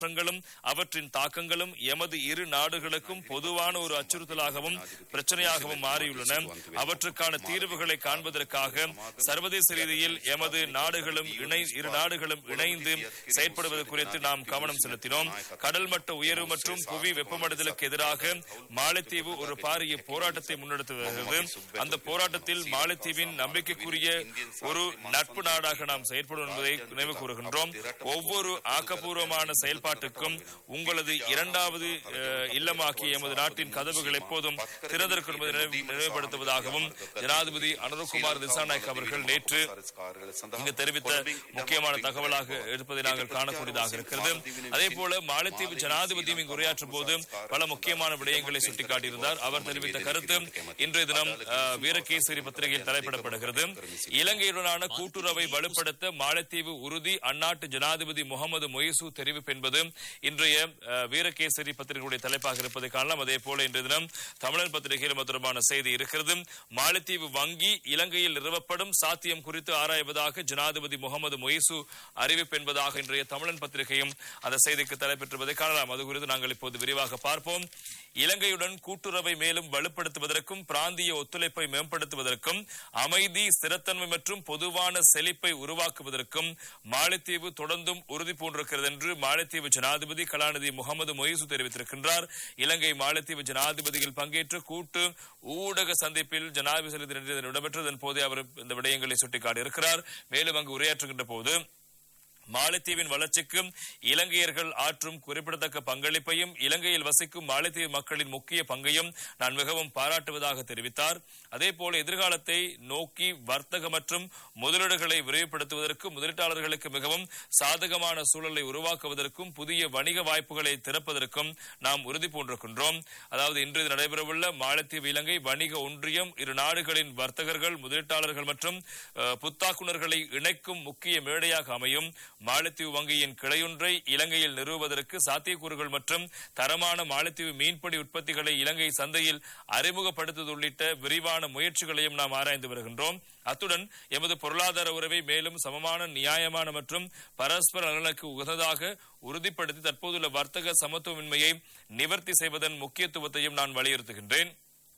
மாற்றங்களும் அவற்றின் தாக்கங்களும் எமது இரு நாடுகளுக்கும் பொதுவான ஒரு அச்சுறுத்தலாகவும் பிரச்சனையாகவும் மாறியுள்ளன அவற்றுக்கான தீர்வுகளை காண்பதற்காக சர்வதேச ரீதியில் எமது நாடுகளும் இணை இரு நாடுகளும் இணைந்து செயற்படுவது குறித்து நாம் கவனம் செலுத்தினோம் கடல் மட்ட உயர்வு மற்றும் புவி வெப்பமடைதலுக்கு எதிராக மாலத்தீவு ஒரு பாரிய போராட்டத்தை முன்னெடுத்து வருகிறது அந்த போராட்டத்தில் மாலத்தீவின் நம்பிக்கைக்குரிய ஒரு நட்பு நாடாக நாம் செயற்படும் என்பதை நினைவு கூறுகின்றோம் ஒவ்வொரு ஆக்கப்பூர்வமான செயல்பாட்டுக்கும் உங்களது இரண்டாவது அஹ், இல்லமாக்கிய எமது நாட்டின் கதவுகள் எப்போதும் திறந்திருக்கும் என்பதை நினைவு- நினைவுபடுத்துவதாகவும் ஜனாதிபதி அனுரகுமார் திசாநாயக் அவர்கள் நேற்று இங்கு தெரிவித்த முக்கியமான தகவலாக இருப்பதை நாங்கள் காணக்கூடியதாக இருக்கிறது அதே போல மாலத்தீவு ஜனாதிபதியும் இங்கு உரையாற்றும் போது பல முக்கியமான விடயங்களை சுட்டிக்காட்டியிருந்தார் அவர் தெரிவித்த கருத்து இன்றைய தினம் அஹ், வீரகேசரி பத்திரிகையில் தலைப்பிடப்படுகிறது இலங்கையுடனான கூட்டுறவை வலுப்படுத்த மாலத்தீவு உறுதி அந்நாட்டு ஜனாதிபதி முகமது மொய்சு தெரிவிப்பு என்பது இன்றைய அஹ், வீரகேசரி பத்திரிகையுடைய தலைப்பாக இருப்பதை காணலாம் அதே போல இன்றைய தினம் தமிழர் பத்திரிகையில் அது தொடர்பான செய்தி இருக்கிறது மாலத்தீவு வங்கி இலங்கையில் நிறுவப்படும் சாத்தியம் குறித்து ஆராய்வதாக ஜனாதிபதி முகமது மொய்சு அறிவிப்பு என்பதாக இன்றைய தமிழன் பத்திரிகையும் அந்த செய்திக்கு தலைப்பெற்றுவதை காணலாம் அது குறித்து நாங்கள் இப்போது விரிவாக பார்ப்போம் இலங்கையுடன் கூட்டுறவை மேலும் வலுப்படுத்துவதற்கும் பிராந்திய ஒத்துழைப்பை மேம்படுத்துவதற்கும் அமைதி ஸ்திரத்தன்மை மற்றும் பொதுவான செழிப்பை உருவாக்குவதற்கும் மாலத்தீவு தொடர்ந்தும் உறுதி பூண்டிருக்கிறது என்று மாலத்தீவு ஜனாதிபதி கலாநிதி முகமது மொய்சு தெரிவித்திருக்கின்றார் இலங்கை மாலத்தீவு ஜனாதிபதியில் பங்கேற்ற கூட்டு ஊடக சந்திப்பில் ஜனாதிபதி செலுத்தின இடம்பெற்றதன் போதே அவர் இந்த விடயங்களை சுட்டிக்காட்டியிருக்கிறார் மேலும் அங்கு உரையாற்றுகின்ற போது மாலத்தீவின் வளர்ச்சிக்கு இலங்கையர்கள் ஆற்றும் குறிப்பிடத்தக்க பங்களிப்பையும் இலங்கையில் வசிக்கும் மாலத்தீவு மக்களின் முக்கிய பங்கையும் நான் மிகவும் பாராட்டுவதாக தெரிவித்தார் அதேபோல எதிர்காலத்தை நோக்கி வர்த்தக மற்றும் முதலீடுகளை விரிவுபடுத்துவதற்கு முதலீட்டாளர்களுக்கு மிகவும் சாதகமான சூழலை உருவாக்குவதற்கும் புதிய வணிக வாய்ப்புகளை திறப்பதற்கும் நாம் உறுதி பூண்டிருக்கின்றோம் அதாவது இன்று நடைபெறவுள்ள மாலத்தீவு இலங்கை வணிக ஒன்றியம் இரு நாடுகளின் வர்த்தகர்கள் முதலீட்டாளர்கள் மற்றும் அஹ், புத்தாக்குனர்களை இணைக்கும் முக்கிய மேடையாக அமையும் மாலத்தீவு வங்கியின் கிளையொன்றை இலங்கையில் நிறுவுவதற்கு சாத்தியக்கூறுகள் மற்றும் தரமான மாலத்தீவு மீன்பிடி உற்பத்திகளை இலங்கை சந்தையில் அறிமுகப்படுத்துவது உள்ளிட்ட விரிவான முயற்சிகளையும் நாம் ஆராய்ந்து வருகின்றோம் அத்துடன் எமது பொருளாதார உறவை மேலும் சமமான நியாயமான மற்றும் பரஸ்பர நலனுக்கு உகந்ததாக உறுதிப்படுத்தி தற்போதுள்ள வர்த்தக சமத்துவமின்மையை நிவர்த்தி செய்வதன் முக்கியத்துவத்தையும் நான் வலியுறுத்துகின்றேன்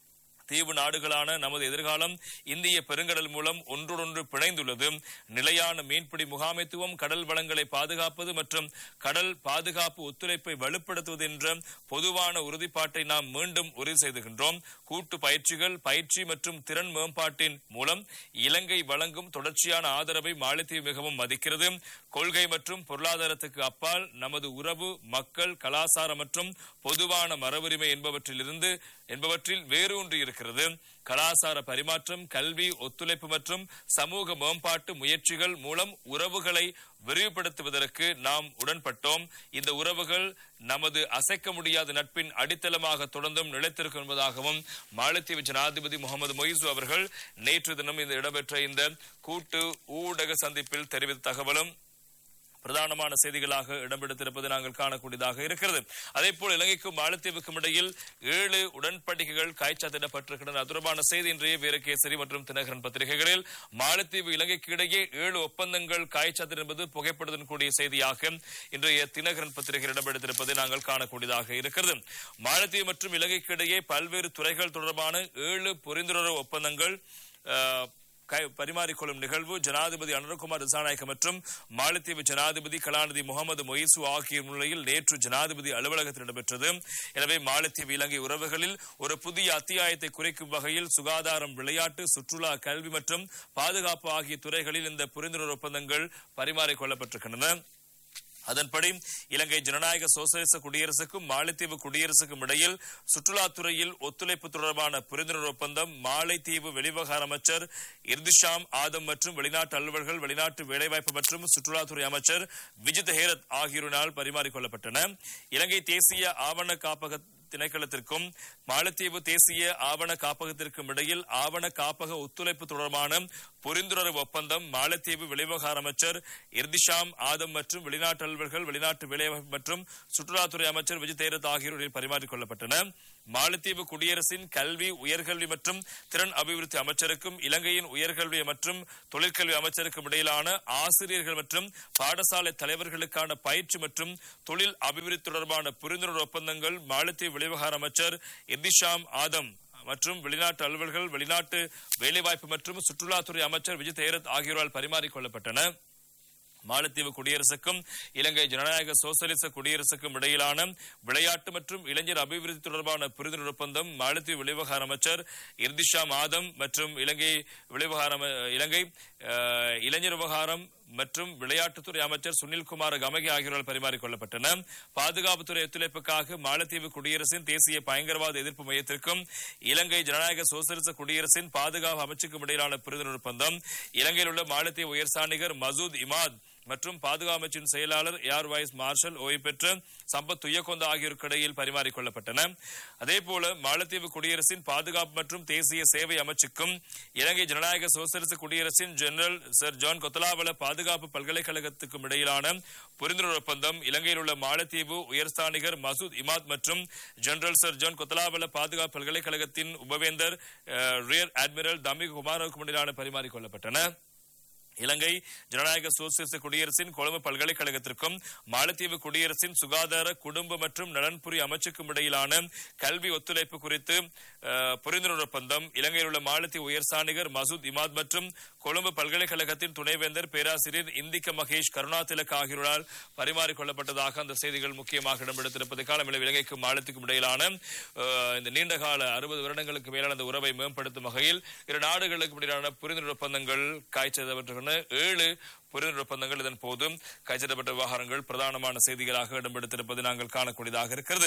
தீவு நாடுகளான நமது எதிர்காலம் இந்திய பெருங்கடல் மூலம் ஒன்றோடொன்று பிணைந்துள்ளது நிலையான மீன்பிடி முகாமைத்துவம் கடல் வளங்களை பாதுகாப்பது மற்றும் கடல் பாதுகாப்பு ஒத்துழைப்பை வலுப்படுத்துவது என்ற பொதுவான உறுதிப்பாட்டை நாம் மீண்டும் உறுதி செய்துகின்றோம் கூட்டு பயிற்சிகள் பயிற்சி மற்றும் திறன் மேம்பாட்டின் மூலம் இலங்கை வழங்கும் தொடர்ச்சியான ஆதரவை மாலத்தீவு மிகவும் மதிக்கிறது கொள்கை மற்றும் பொருளாதாரத்துக்கு அப்பால் நமது உறவு மக்கள் கலாச்சாரம் மற்றும் பொதுவான மரபுரிமை என்பவற்றிலிருந்து என்பவற்றில் வேரூன்றி இருக்கிறது கலாசார பரிமாற்றம் கல்வி ஒத்துழைப்பு மற்றும் சமூக மேம்பாட்டு முயற்சிகள் மூலம் உறவுகளை விரிவுபடுத்துவதற்கு நாம் உடன்பட்டோம் இந்த உறவுகள் நமது அசைக்க முடியாத நட்பின் அடித்தளமாக தொடர்ந்தும் நிலைத்திருக்கும் என்பதாகவும் மாலத்தீவு ஜனாதிபதி முகமது மொய்சு அவர்கள் நேற்று தினம் இந்த இடம்பெற்ற இந்த கூட்டு ஊடக சந்திப்பில் தெரிவித்த தகவலும் பிரதானமான செய்திகளாக இடம்பெடுத்திருப்பதை நாங்கள் காணக்கூடியதாக இருக்கிறது அதே போல் இலங்கைக்கும் மாலத்தீவுக்கும் இடையில் ஏழு உடன்படிக்கைகள் காய்ச்சாத்திடப்பட்டிருக்கின்றன அது தொடர்பான செய்தி இன்றைய வீரகேசரி மற்றும் தினகரன் பத்திரிகைகளில் மாலத்தீவு இலங்கைக்கு இடையே ஏழு ஒப்பந்தங்கள் காய்ச்சாத்திட என்பது புகைப்படுத்தும் கூடிய செய்தியாக இன்றைய தினகரன் பத்திரிகையில் இடம்பெடுத்திருப்பதை நாங்கள் காணக்கூடியதாக இருக்கிறது மாலத்தீவு மற்றும் இலங்கைக்கு இடையே பல்வேறு துறைகள் தொடர்பான ஏழு புரிந்துணர்வு ஒப்பந்தங்கள் அஹ், கை- பரிமாறிக்கொள்ளும் நிகழ்வு ஜனாதிபதி அனுரகுமார் திசாநாயக்க மற்றும் மாலத்தீவு ஜனாதிபதி கலாநிதி முகமது மொய்சு ஆகிய முன்னிலையில் நேற்று ஜனாதிபதி அலுவலகத்தில் இடம்பெற்றது எனவே மாலத்தீவு இலங்கை உறவுகளில் ஒரு புதிய அத்தியாயத்தை குறைக்கும் வகையில் சுகாதாரம் விளையாட்டு சுற்றுலா கல்வி மற்றும் பாதுகாப்பு ஆகிய துறைகளில் இந்த புரிந்துணர்வு ஒப்பந்தங்கள் பரிமாறிக்கொள்ளப்பட்டிருக்கின்றன அதன்படி இலங்கை ஜனநாயக சோசலிச குடியரசுக்கும் மாலைத்தீவு குடியரசுக்கும் இடையில் சுற்றுலாத்துறையில் ஒத்துழைப்பு தொடர்பான புரிந்துணர்வு ஒப்பந்தம் மாலைத்தீவு வெளிவிவகார அமைச்சர் இர்திஷாம் ஆதம் மற்றும் வெளிநாட்டு அலுவலர்கள் வெளிநாட்டு வேலைவாய்ப்பு மற்றும் சுற்றுலாத்துறை அமைச்சர் விஜித் ஹேரத் ஆகியோரினால் பரிமாறிக்கொள்ளப்பட்டன இலங்கை தேசிய ஆவண காப்பக திணைக்களத்திற்கும் மாலத்தீவு தேசிய ஆவண காப்பகத்திற்கும் இடையில் ஆவண காப்பக ஒத்துழைப்பு தொடர்பான புரிந்துணர்வு ஒப்பந்தம் மாலத்தீவு வெளிவிவகார அமைச்சர் இர்திஷாம் ஆதம் மற்றும் வெளிநாட்டு அலுவலர்கள் வெளிநாட்டு வேலைவாய்ப்பு மற்றும் சுற்றுலாத்துறை அமைச்சர் விஜய் தேரத் ஆகியோரில் பரிமாறிக் கொள்ளப்பட்டன மாலத்தீவு குடியரசின் கல்வி உயர்கல்வி மற்றும் திறன் அபிவிருத்தி அமைச்சருக்கும் இலங்கையின் உயர்கல்வி மற்றும் தொழிற்கல்வி அமைச்சருக்கும் இடையிலான ஆசிரியர்கள் மற்றும் பாடசாலை தலைவர்களுக்கான பயிற்சி மற்றும் தொழில் அபிவிருத்தி தொடர்பான புரிந்துணர்வு ஒப்பந்தங்கள் மாலத்தீவு வெளிவிவகார அமைச்சர் எதிஷாம் ஆதம் மற்றும் வெளிநாட்டு அலுவலர்கள் வெளிநாட்டு வேலைவாய்ப்பு மற்றும் சுற்றுலாத்துறை அமைச்சர் விஜய் தேரத் ஆகியோரால் பரிமாறிக் கொள்ளப்பட்டன மாலத்தீவு குடியரசுக்கும் இலங்கை ஜனநாயக சோசலிச குடியரசுக்கும் இடையிலான விளையாட்டு மற்றும் இளைஞர் அபிவிருத்தி தொடர்பான புரிந்துணர்வு ஒப்பந்தம் மாலத்தீவு வெளிவிவகார அமைச்சர் இர்திஷா மாதம் மற்றும் இலங்கை வெளிவிவகார அம- இலங்கை அஹ், இளைஞர் விவகாரம் மற்றும் விளையாட்டுத்துறை அமைச்சர் சுனில்குமார் கமகி ஆகியோரால் பரிமாறிக் கொள்ளப்பட்டன பாதுகாப்புத்துறை ஒத்துழைப்புக்காக மாலத்தீவு குடியரசின் தேசிய பயங்கரவாத எதிர்ப்பு மையத்திற்கும் இலங்கை ஜனநாயக சோசலிச குடியரசின் பாதுகாப்பு அமைச்சுக்கும் இடையிலான புரிந்துணர்வு ஒப்பந்தம் இலங்கையில் உள்ள மாலத்தீவு உயர்சாணிகர் மசூத் இமாத் மற்றும் பாதுகாப்பு அமைச்சின் செயலாளர் ஏர் வைஸ் மார்ஷல் ஓய்வு பெற்ற சம்பத் துயக்கொந்த ஆகியோருக்கு இடையில் பரிமாறிக் கொள்ளப்பட்டன அதேபோல மாலத்தீவு குடியரசின் பாதுகாப்பு மற்றும் தேசிய சேவை அமைச்சுக்கும் இலங்கை ஜனநாயக சோசலிச குடியரசின் ஜெனரல் சர் ஜான் கொத்தலாவல பாதுகாப்பு பல்கலைக்கழகத்துக்கும் இடையிலான புரிந்துணர்வு ஒப்பந்தம் இலங்கையில் உள்ள மாலத்தீவு உயர்ஸ்தானிகர் மசூத் இமாத் மற்றும் ஜெனரல் சர் ஜான் கொத்தலாவல பாதுகாப்பு பல்கலைக்கழகத்தின் உபவேந்தர் அஹ், ரியர் அட்மிரல் தமிக் குமாரவுக்கும் இடையிலான பரிமாறிக் கொள்ளப்பட்டன இலங்கை ஜனநாயக சோசியலிச குடியரசின் கொழும்பு பல்கலைக்கழகத்திற்கும் மாலத்தீவு குடியரசின் சுகாதார குடும்ப மற்றும் நலன்புரி அமைச்சுக்கும் இடையிலான கல்வி ஒத்துழைப்பு குறித்து அஹ், புரிந்துணர்வு ஒப்பந்தம் இலங்கையில் உள்ள மாலத்தீவு உயர்சாணிகர் மசூத் இமாத் மற்றும் கொழும்பு பல்கலைக்கழகத்தின் துணைவேந்தர் பேராசிரியர் இந்திக்க மகேஷ் கருணாதிலக் ஆகியோரால் பரிமாறிக் கொள்ளப்பட்டதாக அந்த செய்திகள் முக்கியமாக இடம்பெடுத்திருப்பது காலமில்லை இலங்கைக்கும் மாலத்துக்கும் இடையிலான அஹ், இந்த நீண்டகால அறுபது வருடங்களுக்கு மேலான அந்த உறவை மேம்படுத்தும் வகையில் இரு நாடுகளுக்கு இடையிலான புரிந்துணர்வு ஒப்பந்தங்கள் காய்ச்சப்பட்டுள்ளன ஏழு புரிந்துணர்வு ஒப்பந்தங்கள் இதன் போது கைச்சடப்பட்ட விவகாரங்கள் பிரதானமான செய்திகளாக இடம்பெடுத்திருப்பது நாங்கள் காணக்கூடியதாக இருக்கிறது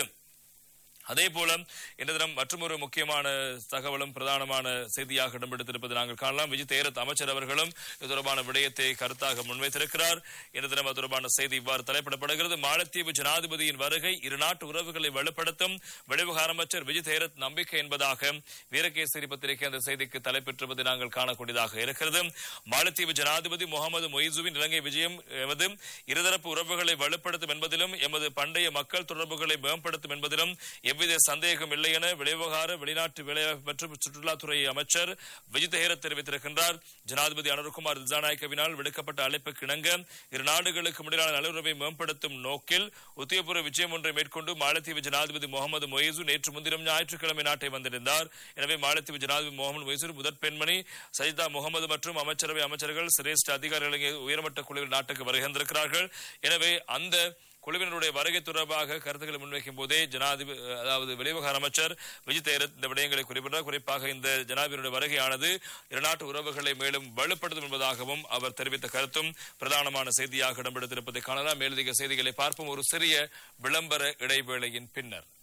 அதே போல இந்த தினம் மற்றொரு முக்கியமான தகவலும் பிரதானமான செய்தியாக இடம்பெடுத்திருப்பது நாங்கள் காணலாம் விஜய் தேரத் அமைச்சர் அவர்களும் இது தொடர்பான விடயத்தை கருத்தாக முன்வைத்திருக்கிறார் இந்த தினம் அது தொடர்பான செய்தி இவ்வாறு தலைப்பிடப்படுகிறது மாலத்தீவு ஜனாதிபதியின் வருகை இரு நாட்டு உறவுகளை வலுப்படுத்தும் வெளிவிவகார அமைச்சர் விஜய் தேரத் நம்பிக்கை என்பதாக வீரகேசரி பத்திரிகை அந்த செய்திக்கு தலைப்பெற்றிருப்பதை நாங்கள் காணக்கூடியதாக இருக்கிறது மாலத்தீவு ஜனாதிபதி முகமது மொய்சுவின் இலங்கை விஜயம் எமது இருதரப்பு உறவுகளை வலுப்படுத்தும் என்பதிலும் எமது பண்டைய மக்கள் தொடர்புகளை மேம்படுத்தும் என்பதிலும் எவ்வித சந்தேகம் இல்லை என வெளிவிவகார வெளிநாட்டு வேலைவாய்ப்பு மற்றும் சுற்றுலாத்துறை அமைச்சர் விஜித் ஹேரத் தெரிவித்திருக்கின்றார் ஜனாதிபதி அனுர்குமார் திசாநாயக்கவினால் விடுக்கப்பட்ட அழைப்புக்கு இணங்க இரு நாடுகளுக்கு இடையிலான நல்லுறவை மேம்படுத்தும் நோக்கில் உத்தியபூர்வ விஜயம் ஒன்றை மேற்கொண்டு மாலத்தீவு ஜனாதிபதி முகமது மொய்சு நேற்று முன்தினம் ஞாயிற்றுக்கிழமை நாட்டை வந்திருந்தார் எனவே மாலத்தீவு ஜனாதிபதி முகமது மொய்சு முதற் பெண்மணி சஜிதா முகமது மற்றும் அமைச்சரவை அமைச்சர்கள் சிரேஷ்ட அதிகாரிகள் இங்கே உயர்மட்ட குழுவில் நாட்டுக்கு வருகின்றிருக்கிறார்கள் எனவே அந்த குழுவினருடைய வருகை தொடர்பாக கருத்துக்களை முன்வைக்கும் போதே ஜனாதிபதி அதாவது வெளிவிவகார அமைச்சர் விஜய் தேரத் இந்த விடயங்களை குறிப்பிட்டார் குறிப்பாக இந்த ஜனாதிபதியுடைய வருகையானது இருநாட்டு உறவுகளை மேலும் வலுப்படுத்தும் என்பதாகவும் அவர் தெரிவித்த கருத்தும் பிரதானமான செய்தியாக இடம்பெடுத்திருப்பதை காணலாம் மேலதிக செய்திகளை பார்ப்போம் ஒரு சிறிய விளம்பர இடைவேளையின் பின்னர்